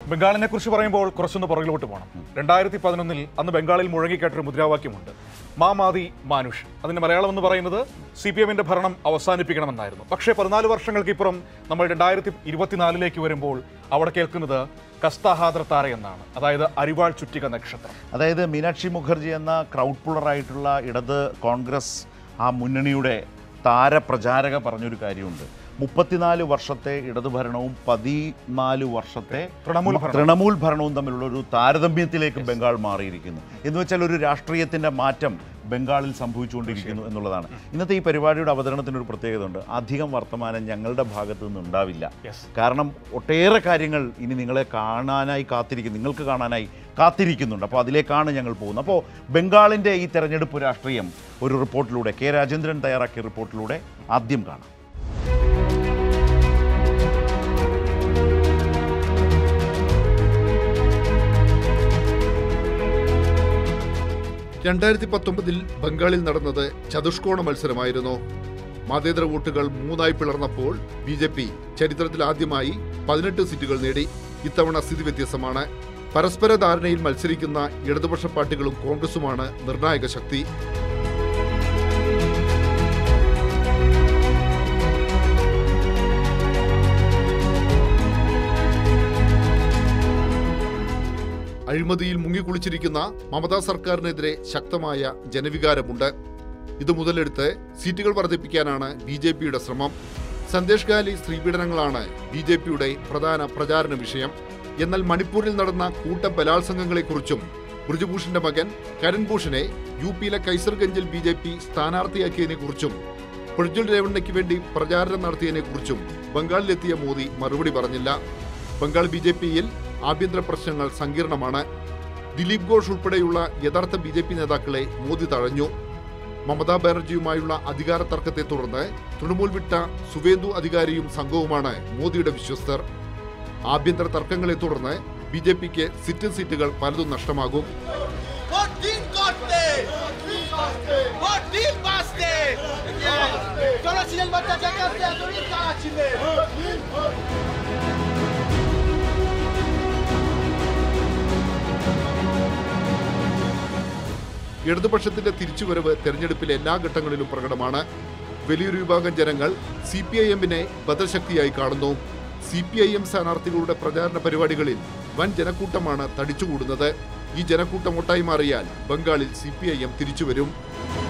ബംഗാളിനെ കുറിച്ച് പറയുമ്പോൾ കുറച്ചൊന്ന് പുറകിലോട്ട് പോകണം രണ്ടായിരത്തി പതിനൊന്നിൽ അന്ന് ബംഗാളിൽ മുഴങ്ങിക്കേട്ടൊരു മുദ്രാവാക്യമുണ്ട് മാമാതി മാനുഷ് അതിന്റെ മലയാളം എന്ന് പറയുന്നത് സി പി എമ്മിന്റെ ഭരണം അവസാനിപ്പിക്കണമെന്നായിരുന്നു പക്ഷേ പതിനാല് വർഷങ്ങൾക്കിപ്പുറം നമ്മൾ രണ്ടായിരത്തി ഇരുപത്തിനാലിലേക്ക് വരുമ്പോൾ അവിടെ കേൾക്കുന്നത് കസ്താഹാദ്ര താര എന്നാണ് അതായത് അരിവാൾ ചുറ്റിക നക്ഷത്രം അതായത് മീനാക്ഷി മുഖർജി എന്ന ക്രൗഡ് പുള്ളറായിട്ടുള്ള ഇടത് കോൺഗ്രസ് ആ മുന്നണിയുടെ താരപ്രചാരക പറഞ്ഞൊരു കാര്യമുണ്ട് മുപ്പത്തിനാല് വർഷത്തെ ഇടതുഭരണവും പതിനാല് വർഷത്തെ തൃണമൂൽ ഭരണം. തൃണമൂൽ ഭരണവും തമ്മിലുള്ള ഒരു താരതമ്യത്തിലേക്ക് ബംഗാൾ മാറിയിരിക്കുന്നു എന്ന് വെച്ചാൽ ഒരു രാഷ്ട്രീയത്തിന്റെ മാറ്റം ബംഗാളിൽ സംഭവിച്ചുകൊണ്ടിരിക്കുന്നു എന്നുള്ളതാണ് ഇന്നത്തെ ഈ പരിപാടിയുടെ അവതരണത്തിന് ഒരു പ്രത്യേകത ഉണ്ട് അധികം വർത്തമാനം ഞങ്ങളുടെ ഭാഗത്തു നിന്ന് ഉണ്ടാവില്ല Yes. കാരണം ഒട്ടേറെ കാര്യങ്ങൾ ഇനി നിങ്ങളെ കാണാനായി കാത്തിരിക്കും നിങ്ങൾക്ക് കാണാനായി കാത്തിരിക്കുന്നുണ്ട് അപ്പോൾ അതിലേക്കാണ് ഞങ്ങൾ പോകുന്നത് അപ്പോൾ ബംഗാളിൻ്റെ ഈ തെരഞ്ഞെടുപ്പ് രാഷ്ട്രീയം ഒരു റിപ്പോർട്ടിലൂടെ കെ രാജേന്ദ്രൻ തയ്യാറാക്കിയ റിപ്പോർട്ടിലൂടെ ആദ്യം കാണാം രണ്ടായിരത്തി പത്തൊമ്പതിൽ ബംഗാളിൽ നടന്നത് ചതുഷ്കോണ മത്സരമായിരുന്നു മതേതര വോട്ടുകൾ മൂന്നായി പിളർന്നപ്പോൾ ബി ജെ പി ചരിത്രത്തിൽ ആദ്യമായി പതിനെട്ട് സീറ്റുകൾ നേടി ഇത്തവണ സ്ഥിതി വ്യത്യസ്തമാണ് പരസ്പര ധാരണയിൽ മത്സരിക്കുന്ന ഇടതുപക്ഷ പാർട്ടികളും കോൺഗ്രസുമാണ് നിർണായക ശക്തി അഴിമതിയിൽ മുങ്ങിക്കുളിച്ചിരിക്കുന്ന മമതാ സർക്കാരിനെതിരെ ശക്തമായ ജനവികാരമുണ്ട് ഇത് മുതലെടുത്ത് സീറ്റുകൾ വർദ്ധിപ്പിക്കാനാണ് ബി ജെ പിയുടെ ശ്രമം സന്ദേശ് ഗാലി സ്ത്രീപീഡനങ്ങളാണ് ബി ജെ പിയുടെ പ്രധാന പ്രചാരണ വിഷയം എന്നാൽ മണിപ്പൂരിൽ നടന്ന കൂട്ട ബലാത്സംഗങ്ങളെക്കുറിച്ചും ബ്രിജഭൂഷന്റെ മകൻ കരൺ ഭൂഷനെ യു പിയിലെ കൈസർഗഞ്ചിൽ ബി ജെ പി സ്ഥാനാർത്ഥിയാക്കിയതിനെക്കുറിച്ചും പ്രജ്വൽ രേവണ്ണയ്ക്ക് വേണ്ടി പ്രചാരണം നടത്തിയതിനെക്കുറിച്ചും ബംഗാളിലെത്തിയ മോദി മറുപടി പറഞ്ഞില്ല ബംഗാൾ ബി ജെ പിയിൽ ആഭ്യന്തര പ്രശ്നങ്ങൾ സങ്കീർണമാണ് ദിലീപ് ഘോഷ് ഉൾപ്പെടെയുള്ള യഥാർത്ഥ ബി ജെ പി നേതാക്കളെ മോദി തഴഞ്ഞു മമതാ ബാനർജിയുമായുള്ള അധികാര തർക്കത്തെ തുടർന്ന് തൃണമൂൽ വിട്ട സുവേന്ദു അധികാരിയും സംഘവുമാണ് മോദിയുടെ വിശ്വസ്തർ ആഭ്യന്തര തർക്കങ്ങളെ തുടർന്ന് ബി ജെ പിക്ക് സിറ്റിംഗ് സീറ്റുകൾ പലതും നഷ്ടമാകും What deal করতে What deal বাঁচতে তোরা ছিলেন বাচ্চা জায়গা এতদিন তারা ছিলেন ഇടതുപക്ഷത്തിന്റെ തിരിച്ചുവരവ് തെരഞ്ഞെടുപ്പിലെ എല്ലാ ഘട്ടങ്ങളിലും പ്രകടമാണ് വലിയൊരു വിഭാഗം ജനങ്ങൾ സി പി ഐ എമ്മിനെ ബദൽശക്തിയായി കാണുന്നു സി പി ഐ എം സ്ഥാനാർത്ഥികളുടെ പ്രചാരണ പരിപാടികളിൽ വൻ ജനക്കൂട്ടമാണ് തടിച്ചുകൂടുന്നത് ഈ ജനക്കൂട്ടം ഒട്ടായി മാറിയാൽ ബംഗാളിൽ സി പി ഐ എം തിരിച്ചുവരും